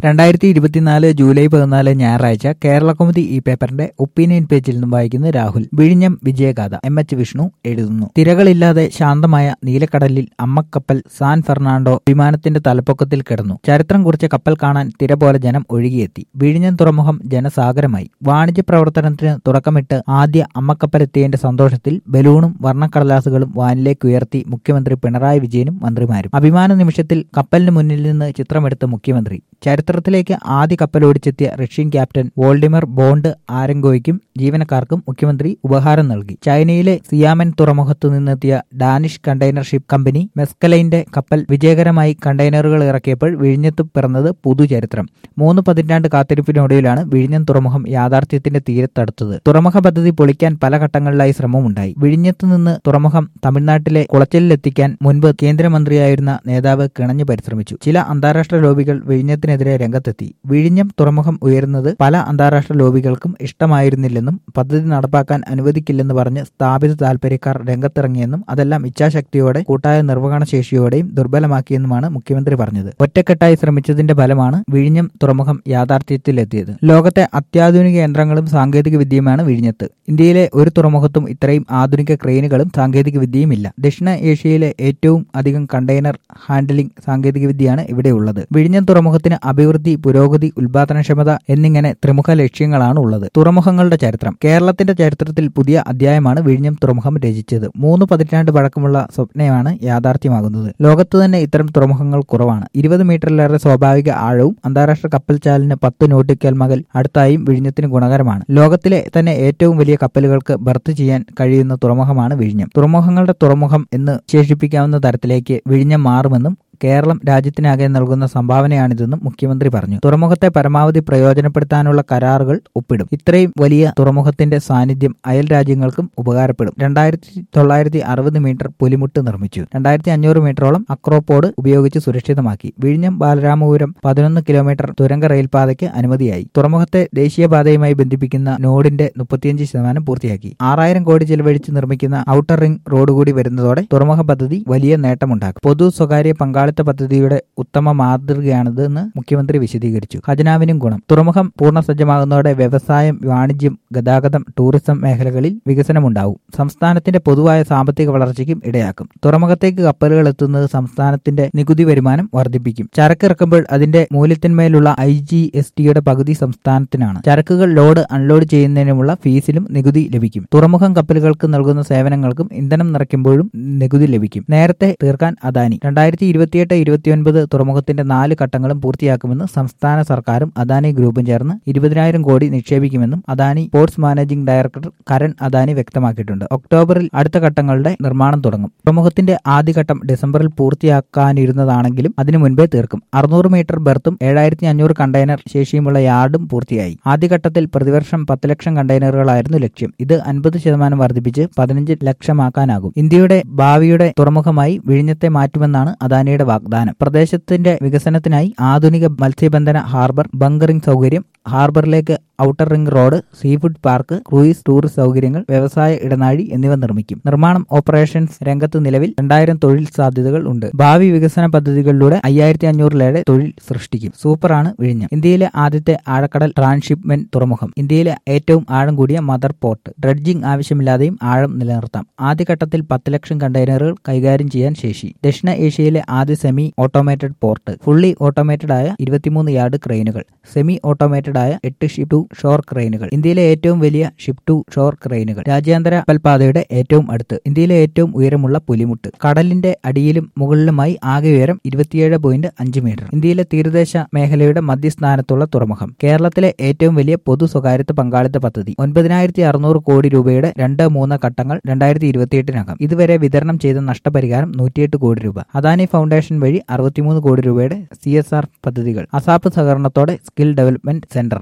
രണ്ടായിരത്തി ഇരുപത്തിനാല് ജൂലൈ പതിനാല് ഞായറാഴ്ച കേരള കൗമുദി ഈ പേപ്പറിന്റെ ഒപ്പീനിയൻ പേജിൽ നിന്നും വായിക്കുന്നത് രാഹുൽ വിഴിഞ്ഞം വിജയഗാഥ എം എച്ച് വിഷ്ണു എഴുതുന്നു തിരകളില്ലാതെ ശാന്തമായ നീലക്കടലിൽ അമ്മക്കപ്പൽ സാൻ ഫെർണാണ്ടോ വിമാനത്തിന്റെ തലപ്പൊക്കത്തിൽ കിടന്നു ചരിത്രം കുറിച്ച കപ്പൽ കാണാൻ തിര പോലെ ജനം ഒഴുകിയെത്തി വിഴിഞ്ഞം തുറമുഖം ജനസാഗരമായി വാണിജ്യ പ്രവർത്തനത്തിന് തുടക്കമിട്ട് ആദ്യ അമ്മക്കപ്പലെത്തിയതിന്റെ സന്തോഷത്തിൽ ബലൂണും വർണ്ണക്കടലാസുകളും വാനിലേക്ക് ഉയർത്തി മുഖ്യമന്ത്രി പിണറായി വിജയനും മന്ത്രിമാരും അഭിമാന നിമിഷത്തിൽ കപ്പലിന് മുന്നിൽ നിന്ന് ചിത്രമെടുത്ത മുഖ്യമന്ത്രി ചരിത്രത്തിലേക്ക് ആദ്യ കപ്പലോടിച്ചെത്തിയ റഷ്യൻ ക്യാപ്റ്റൻ വോൾഡിമർ ബോണ്ട് ആരംഗോയ്ക്കും ജീവനക്കാർക്കും മുഖ്യമന്ത്രി ഉപഹാരം നൽകി ചൈനയിലെ സിയാമൻ തുറമുഖത്തു നിന്നെത്തിയ ഡാനിഷ് കണ്ടെയ്നർ ഷിപ്പ് കമ്പനി മെസ്കലൈന്റെ കപ്പൽ വിജയകരമായി കണ്ടെയ്നറുകൾ ഇറക്കിയപ്പോൾ വിഴിഞ്ഞത്ത് പിറന്നത് പുതുചരിത്രം മൂന്ന് പതിറ്റാണ്ട് കാത്തിരിപ്പിനൊടുവിലാണ് വിഴിഞ്ഞം തുറമുഖം യാഥാർത്ഥ്യത്തിന്റെ തീരത്തടുത്തത് തുറമുഖ പദ്ധതി പൊളിക്കാൻ പല ഘട്ടങ്ങളിലായി ശ്രമമുണ്ടായി വിഴിഞ്ഞത്ത് നിന്ന് തുറമുഖം തമിഴ്നാട്ടിലെ കുളച്ചലിലെത്തിക്കാൻ മുൻപ് കേന്ദ്രമന്ത്രിയായിരുന്ന നേതാവ് കിണഞ്ഞു പരിശ്രമിച്ചു ചില അന്താരാഷ്ട്ര ലോബികൾ വിഴിഞ്ഞത്തിനെതിരെ രംഗത്തെത്തി വിഴിഞ്ഞം തുറമുഖം ഉയരുന്നത് പല അന്താരാഷ്ട്ര ലോബികൾക്കും ഇഷ്ടമായിരുന്നില്ലെന്നും പദ്ധതി നടപ്പാക്കാൻ അനുവദിക്കില്ലെന്ന് പറഞ്ഞ് സ്ഥാപിത താൽപര്യക്കാർ രംഗത്തിറങ്ങിയെന്നും അതെല്ലാം ഇച്ഛാശക്തിയോടെ കൂട്ടായ നിർവഹണ ശേഷിയോടെയും ദുർബലമാക്കിയെന്നുമാണ് മുഖ്യമന്ത്രി പറഞ്ഞത് ഒറ്റക്കെട്ടായി ശ്രമിച്ചതിന്റെ ഫലമാണ് വിഴിഞ്ഞം തുറമുഖം യാഥാർത്ഥ്യത്തിലെത്തിയത് ലോകത്തെ അത്യാധുനിക യന്ത്രങ്ങളും സാങ്കേതിക വിദ്യയുമാണ് വിഴിഞ്ഞത്ത് ഇന്ത്യയിലെ ഒരു തുറമുഖത്തും ഇത്രയും ആധുനിക ക്രെയിനുകളും സാങ്കേതിക വിദ്യയും ഇല്ല ദക്ഷിണ ഏഷ്യയിലെ ഏറ്റവും അധികം കണ്ടെയ്നർ ഹാൻഡലിംഗ് സാങ്കേതിക വിദ്യയാണ് ഇവിടെയുള്ളത് വിഴിഞ്ഞം തുറമുഖത്തിന് അഭിവൃദ്ധി പുരോഗതി ഉൽപാദനക്ഷമത എന്നിങ്ങനെ ത്രിമുഖ ലക്ഷ്യങ്ങളാണ് ഉള്ളത് തുറമുഖങ്ങളുടെ ചരിത്രം കേരളത്തിന്റെ ചരിത്രത്തിൽ പുതിയ അധ്യായമാണ് വിഴിഞ്ഞം തുറമുഖം രചിച്ചത് മൂന്ന് പതിറ്റാണ്ട് പഴക്കമുള്ള സ്വപ്നമാണ് യാഥാർത്ഥ്യമാകുന്നത് ലോകത്ത് തന്നെ ഇത്തരം തുറമുഖങ്ങൾ കുറവാണ് ഇരുപത് മീറ്ററിലേറെ സ്വാഭാവിക ആഴവും അന്താരാഷ്ട്ര കപ്പൽ ചാലിന് പത്ത് നോട്ടിക്കൽ മകൽ അടുത്തായും വിഴിഞ്ഞത്തിന് ഗുണകരമാണ് ലോകത്തിലെ തന്നെ ഏറ്റവും വലിയ കപ്പലുകൾക്ക് ബർത്ത് ചെയ്യാൻ കഴിയുന്ന തുറമുഖമാണ് വിഴിഞ്ഞം തുറമുഖങ്ങളുടെ തുറമുഖം എന്ന് വിശേഷിപ്പിക്കാവുന്ന തരത്തിലേക്ക് വിഴിഞ്ഞം മാറുമെന്നും കേരളം രാജ്യത്തിനാകെ നൽകുന്ന സംഭാവനയാണിതെന്നും മുഖ്യമന്ത്രി പറഞ്ഞു തുറമുഖത്തെ പരമാവധി പ്രയോജനപ്പെടുത്താനുള്ള കരാറുകൾ ഒപ്പിടും ഇത്രയും വലിയ തുറമുഖത്തിന്റെ സാന്നിധ്യം അയൽ രാജ്യങ്ങൾക്കും ഉപകാരപ്പെടും രണ്ടായിരത്തി തൊള്ളായിരത്തി അറുപത് മീറ്റർ പുലിമുട്ട് നിർമ്മിച്ചു രണ്ടായിരത്തി അഞ്ഞൂറ് മീറ്ററോളം അക്രോപോഡ് ഉപയോഗിച്ച് സുരക്ഷിതമാക്കി വിഴിഞ്ഞം ബാലരാമപുരം പതിനൊന്ന് കിലോമീറ്റർ തുരങ്ക റെയിൽപാതയ്ക്ക് അനുമതിയായി തുറമുഖത്തെ ദേശീയപാതയുമായി ബന്ധിപ്പിക്കുന്ന നോഡിന്റെ മുപ്പത്തിയഞ്ച് ശതമാനം പൂർത്തിയാക്കി ആറായിരം കോടി ചെലവഴിച്ച് നിർമ്മിക്കുന്ന ഔട്ടർ റിംഗ് റോഡ് കൂടി വരുന്നതോടെ തുറമുഖ പദ്ധതി വലിയ നേട്ടമുണ്ടാക്കും പൊതു സ്വകാര്യ പങ്കാളിത്ത പദ്ധതിയുടെ ഉത്തമ മാതൃകയാണിതെന്ന് മുഖ്യമന്ത്രി വിശദീകരിച്ചു ഖജനാവിനും ഗുണം തുറമുഖം പൂർണ്ണസജ്ജമാകുന്നതോടെ വ്യവസായം വാണിജ്യം ഗതാഗതം ടൂറിസം മേഖലകളിൽ വികസനമുണ്ടാവും സംസ്ഥാനത്തിന്റെ പൊതുവായ സാമ്പത്തിക വളർച്ചയ്ക്കും ഇടയാക്കും തുറമുഖത്തേക്ക് കപ്പലുകൾ എത്തുന്നത് സംസ്ഥാനത്തിന്റെ നികുതി വരുമാനം വർദ്ധിപ്പിക്കും ചരക്കിറക്കുമ്പോൾ അതിന്റെ മൂല്യത്തിന്മേലുള്ള ഐ ജി എസ് ടിയുടെ പകുതി സംസ്ഥാനത്തിനാണ് ചരക്കുകൾ ലോഡ് അൺലോഡ് ചെയ്യുന്നതിനുമുള്ള ഫീസിലും നികുതി ലഭിക്കും തുറമുഖം കപ്പലുകൾക്ക് നൽകുന്ന സേവനങ്ങൾക്കും ഇന്ധനം നിറയ്ക്കുമ്പോഴും നികുതി ലഭിക്കും നേരത്തെ തീർക്കാൻ അദാനി രണ്ടായിരത്തി ഇരുപത്തിയെട്ട് ഇരുപത്തിയൊൻപത് തുറമുഖത്തിന്റെ നാല് ഘട്ടങ്ങളും പൂർത്തിയാക്കുമെന്ന് സംസ്ഥാന സർക്കാരും അദാനി ഗ്രൂപ്പും ചേർന്ന് ഇരുപതിനായിരം കോടി നിക്ഷേപിക്കുമെന്നും Adani ports managing director Karan Adani വ്യക്തമാക്കിയിട്ടുണ്ട് ഒക്ടോബറിൽ അടുത്ത ഘട്ടങ്ങളുടെ നിർമ്മാണം തുടങ്ങും തുറമുഖത്തിന്റെ ആദ്യഘട്ടം ഡിസംബറിൽ പൂർത്തിയാക്കാനിരുന്നതാണെങ്കിലും അതിനു മുൻപേ തീർക്കും അറുന്നൂറ് മീറ്റർ ബെർത്തും ഏഴായിരത്തി അഞ്ഞൂറ് കണ്ടെയ്നർ ശേഷിയുമുള്ള യാർഡും പൂർത്തിയായി ആദ്യഘട്ടത്തിൽ പ്രതിവർഷം പത്ത് ലക്ഷം കണ്ടെയ്നറുകളായിരുന്നു ലക്ഷ്യം ഇത് അൻപത് ശതമാനം വർദ്ധിപ്പിച്ച് പതിനഞ്ച് ലക്ഷമാക്കാനാകും ഇന്ത്യയുടെ ഭാവിയുടെ തുറമുഖമായി വിഴിഞ്ഞത്തെ മാറ്റുമെന്നാണ് അദാനിയുടെ വാഗ്ദാനം പ്രദേശത്തിന്റെ വികസനത്തിനായി ആധുനിക മത്സ്യബന്ധന ഹാർബർ ബങ്കറിംഗ് സൗകര്യം ഹാർബറിലേക്ക് outer ring road seafood park cruise tourist സൗകര്യങ്ങൾ വ്യവസായ ഇടനാഴി എന്നിവ നിർമ്മിക്കും നിർമ്മാണം ഓപ്പറേഷൻസ് രംഗത്ത് നിലവിൽ രണ്ടായിരം തൊഴിൽ സാധ്യതകൾ ഉണ്ട് ഭാവി വികസന പദ്ധതികളിലൂടെ അയ്യായിരത്തി അഞ്ഞൂറിലേറെ തൊഴിൽ സൃഷ്ടിക്കും സൂപ്പറാണ് വിഴിഞ്ഞം ഇന്ത്യയിലെ ആദ്യത്തെ ആഴക്കടൽ ട്രാൻസ്ഷിപ്മെന്റ് തുറമുഖം ഇന്ത്യയിലെ ഏറ്റവും ആഴം കൂടിയ മദർ പോർട്ട് ഡ്രഡ്ജിംഗ് ആവശ്യമില്ലാതെയും ആഴം നിലനിർത്താം ആദ്യഘട്ടത്തിൽ പത്ത് ലക്ഷം കണ്ടെയ്നറുകൾ കൈകാര്യം ചെയ്യാൻ ശേഷി ദക്ഷിണ ഏഷ്യയിലെ ആദ്യ semi automated port fully automated ആയ ഇരുപത്തിമൂന്ന് യാർഡ് ക്രെയിനുകൾ സെമി ഓട്ടോമേറ്റഡ് ആയ എട്ട് ഷിപ്പ് ടു ഷോർ ക്രെയിനുകൾ ഇന്ത്യയിലെ ഏറ്റവും വലിയ ഷിപ്പ് ടു ഷോർ ക്രെയിനുകൾ രാജ്യാന്തര കപ്പൽപാതയുടെ ഏറ്റവും അടുത്ത് ഇന്ത്യയിലെ ഏറ്റവും ഉയരമുള്ള പുലിമുട്ട് കടലിന്റെ അടിയിലും മുകളിലുമായി ആകെ ഉയരം ഇരുപത്തിയേഴ് പോയിന്റ് അഞ്ച് മീറ്റർ ഇന്ത്യയിലെ തീരദേശ മേഖലയുടെ മധ്യസ്ഥാനത്തുള്ള തുറമുഖം കേരളത്തിലെ ഏറ്റവും വലിയ പൊതു സ്വകാര്യത്വ പങ്കാളിത്ത പദ്ധതി ഒൻപതിനായിരത്തി അറുന്നൂറ് കോടി രൂപയുടെ രണ്ട് മൂന്ന് ഘട്ടങ്ങൾ രണ്ടായിരത്തി ഇരുപത്തിയെട്ടിനകം ഇതുവരെ വിതരണം ചെയ്ത നഷ്ടപരിഹാരം നൂറ്റിയെട്ട് കോടി രൂപ അദാനി ഫൗണ്ടേഷൻ വഴി അറുപത്തിമൂന്ന് കോടി രൂപയുടെ സി എസ് ആർ പദ്ധതികൾ അസാപ്പ് സഹകരണത്തോടെ സ്കിൽ ഡെവലപ്മെന്റ് സെന്റർ